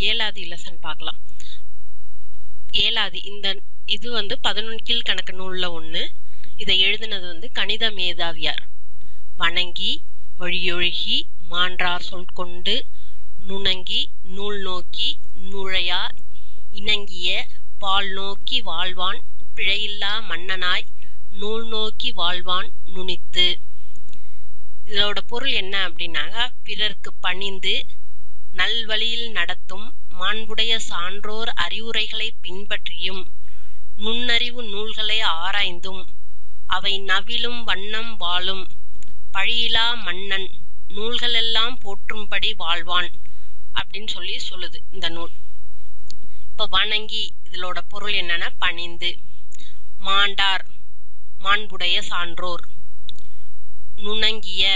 ஏழாதி lesson பார்க்கலாம் ஏழாதி இந்த இது வந்து பதினொன்று கீழ்கணக்கு நூலில் ஒன்று இதை எழுதினது வந்து கணித மேதாவியார் வணங்கி வழியொழுகி மான்றார் சொல் கொண்டு நுணங்கி நூல் நோக்கி நுழையா இணங்கிய பால் நோக்கி வாழ்வான் பிழையில்லா மன்னனாய் நூல் நோக்கி வாழ்வான் நுனித்து இதோட பொருள் என்ன அப்படின்னாங்க பிறர்க்கு பணிந்து நல்வழியில் நடத்தும் மாண்புடைய சான்றோர் அறிவுரைகளை பின்பற்றியும் நுண்ணறிவு நூல்களை ஆராய்ந்தும் அவை நவிலும் வண்ணம் வாழும் பழியிலா மன்னன் நூல்களெல்லாம் போற்றும்படி வாழ்வான் அப்படின்னு சொல்லி சொல்லுது இந்த நூல் இப்ப வணங்கி இதோட பொருள் என்னன்னா பணிந்து மாண்டார் மாண்புடைய சான்றோர் நுணங்கிய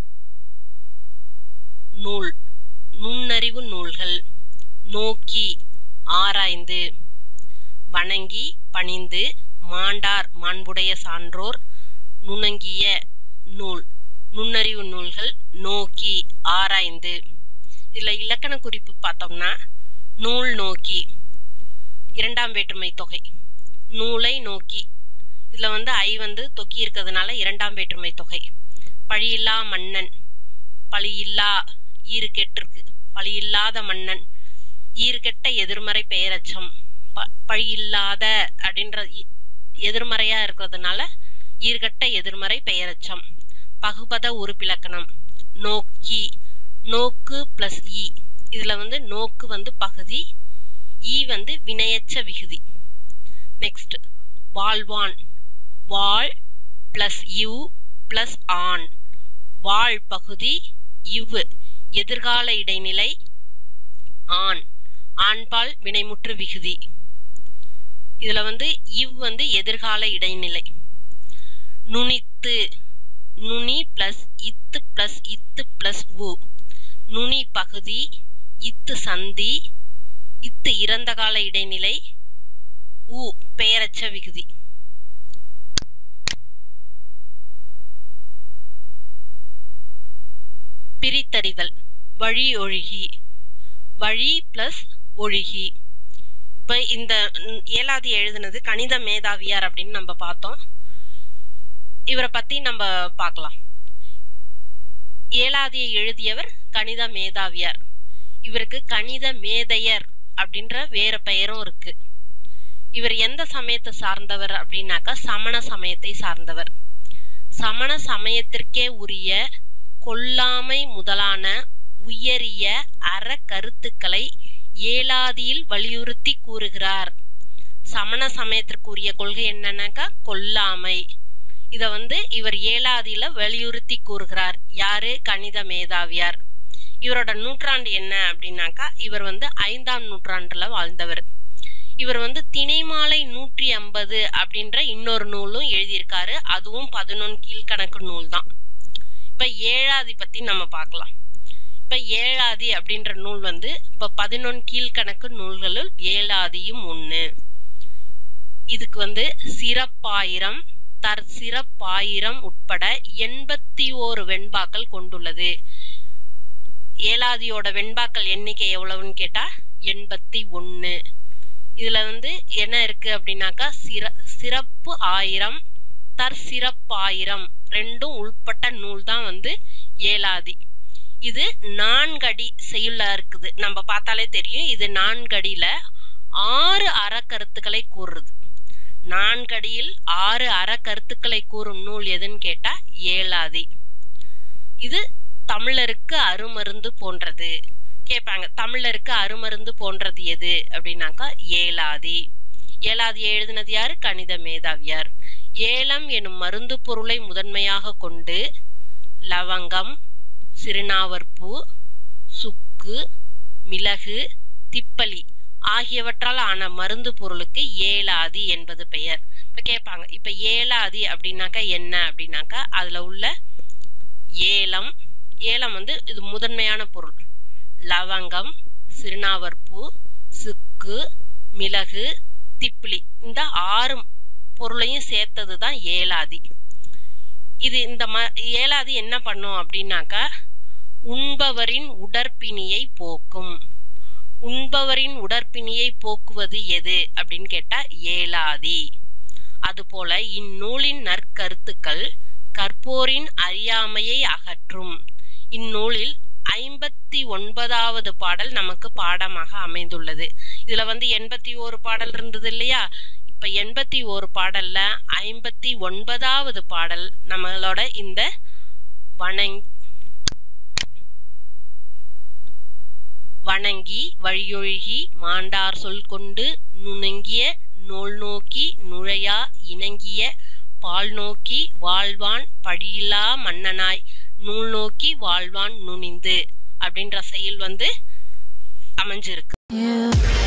நூல் நுண்ணறிவு நூல்கள் நோக்கி ஆராய்ந்து வணங்கி பணிந்து மாண்டார் மாண்புடைய சான்றோர் நுணங்கிய நூல் நுண்ணறிவு நூல்கள் நோக்கி ஆராய்ந்து இதுல இலக்கண குறிப்பு பார்த்தோம்னா நூல் நோக்கி இரண்டாம் வேற்றுமை தொகை நூலை நோக்கி இதுல வந்து ஐ வந்து தொக்கி இருக்கிறதுனால இரண்டாம் வேற்றுமை தொகை பழியில்லா மன்னன் பழியில்லா ஈறு கெட்டிருக்கு பழியில்லாத மன்னன் ஈறு கெட்ட எதிர்மறை பெயரச்சம் ப- பழியில்லாத அப்படின்ற இ- எதிர்மறையா இருக்கிறதுனால ஈர்கட்ட எதிர்மறை பெயரச்சம் பகுபத உறுப்பிலக்கணம் நோக்கி நோக்கு பிளஸ் இ இதுல வந்து நோக்கு வந்து பகுதி ஈ வந்து வினையச்ச விகுதி நெக்ஸ்ட் வாழ்வான் வாழ் பிளஸ் யூ பிளஸ் ஆன் வாழ் பகுதி இவ் எதிர்கால இடைநிலை ஆண் ஆண்பால் வினைமுற்று விகுதி இதுல வந்து இவ் வந்து எதிர்கால இடைநிலை நுனித்து நுனி பிளஸ் இத்து பிளஸ் இத்து பிளஸ் உ நுனி பகுதி இத்து சந்தி இத்து இறந்த கால இடைநிலை உ பெயரச்ச விகுதி பிரித்தறிதல் வழி ஒழுகி வழி பிளஸ் ஒழுகி இப்ப இந்த ம், ஏழாவது எழுதுனது கணித மேதாவியார் அப்படின்னு நம்ம பார்த்தோம் இவரை பத்தி நம்ம பார்க்கலாம் ஏழாதியை எழுதியவர் கணித மேதாவியார் இவருக்கு கணித மேதையர் அப்படின்ற வேற பெயரும் இருக்கு இவர் எந்த சமயத்தை சார்ந்தவர் அப்படின்னாக்கா சமண சமயத்தை சார்ந்தவர் சமண சமயத்திற்கே உரிய கொல்லாமை முதலான உயரிய அற கருத்துக்களை ஏலாதியில் வலியுறுத்தி கூறுகிறார் சமண சமயத்திற்குரிய கொள்கை என்னன்னாக்கா கொல்லாமை இத வந்து இவர் ஏலாதியில வலியுறுத்தி கூறுகிறார் யாரு கணித மேதாவியார் இவரோட நூற்றாண்டு என்ன அப்படின்னாக்கா இவர் வந்து ஐந்தாம் நூற்றாண்டுல வாழ்ந்தவர் இவர் வந்து திணைமாலை நூற்றி ஐம்பது அப்படின்ற இன்னொரு நூலும் எழுதியிருக்காரு அதுவும் பதினொன்று கீழ்கணக்கு நூல் தான் இப்ப ஏழாதி பத்தி நம்ம பார்க்கலாம் இப்ப ஏழாதி அப்படின்ற நூல் வந்து இப்ப பதினொன்று கீழ்கணக்கு நூல்களுள் ஏழாதியும் ஒண்ணு இதுக்கு வந்து சிறப்பாயிரம் தற்சிறப்பாயிரம் உட்பட எண்பத்தி ஓரு வெண்பாக்கள் கொண்டுள்ளது ஏழாதியோட வெண்பாக்கள் எண்ணிக்கை எவ்வளவுன்னு கேட்டா எண்பத்தி ஒன்னு இதுல வந்து என்ன இருக்கு அப்படின்னாக்கா சிற சிறப்பு ஆயிரம் தற்சிறப்பாயிரம் ரெண்டும் உள்பட்ட நூல் தான் வந்து ஏலாதி இது நான்கடி செய்யுள்ள இருக்குது நம்ம பார்த்தாலே தெரியும் இது நான்கடியில ஆறு அறக்கருத்துக்களை கூறுறது நான்கடியில் ஆறு அறக்கருத்துக்களை கூறும் நூல் எதுன்னு கேட்டா ஏலாதி இது தமிழருக்கு அருமருந்து போன்றது கேட்பாங்க தமிழருக்கு அருமருந்து போன்றது எது அப்படின்னாக்கா ஏலாதி ஏலாதி எழுதினது யாரு கணித மேதாவியார் ஏலம் எனும் மருந்து பொருளை முதன்மையாக கொண்டு லவங்கம் சிறுநாவற்பூ சுக்கு மிளகு திப்பலி ஆகியவற்றால் ஆன மருந்து பொருளுக்கு ஏலாதி என்பது பெயர் இப்ப கேட்பாங்க இப்ப ஏலாதி அப்படின்னாக்கா என்ன அப்படின்னாக்கா அதுல உள்ள ஏலம் ஏலம் வந்து இது முதன்மையான பொருள் லவங்கம் சிறுநாவற்பூ சுக்கு மிளகு திப்பிலி இந்த ஆறு பொருளையும் சேர்த்தது தான் ஏலாதி இது இந்த ம ஏலாதி என்ன பண்ணும் அப்படின்னாக்கா உண்பவரின் உடற்பிணியை போக்கும் உண்பவரின் உடற்பிணியை போக்குவது எது அப்படின்னு கேட்டா ஏலாதி அதுபோல இந்நூலின் நற்கருத்துக்கள் கற்போரின் அறியாமையை அகற்றும் இந்நூலில் ஐம்பத்தி ஒன்பதாவது பாடல் நமக்கு பாடமாக அமைந்துள்ளது இதுல வந்து எண்பத்தி ஓரு பாடல் இருந்தது இல்லையா இப்ப எண்பத்தி ஓரு பாடல்ல ஐம்பத்தி ஒன்பதாவது பாடல் நம்மளோட இந்த வணங் வணங்கி வழியொழுகி மாண்டார் சொல் கொண்டு நுணங்கிய நூல் நோக்கி நுழையா இணங்கிய பால் நோக்கி வாழ்வான் படியிலா மன்னனாய் நூல் நோக்கி வாழ்வான் நுனிந்து அப்படின்ற செயல் வந்து அமைஞ்சிருக்கு You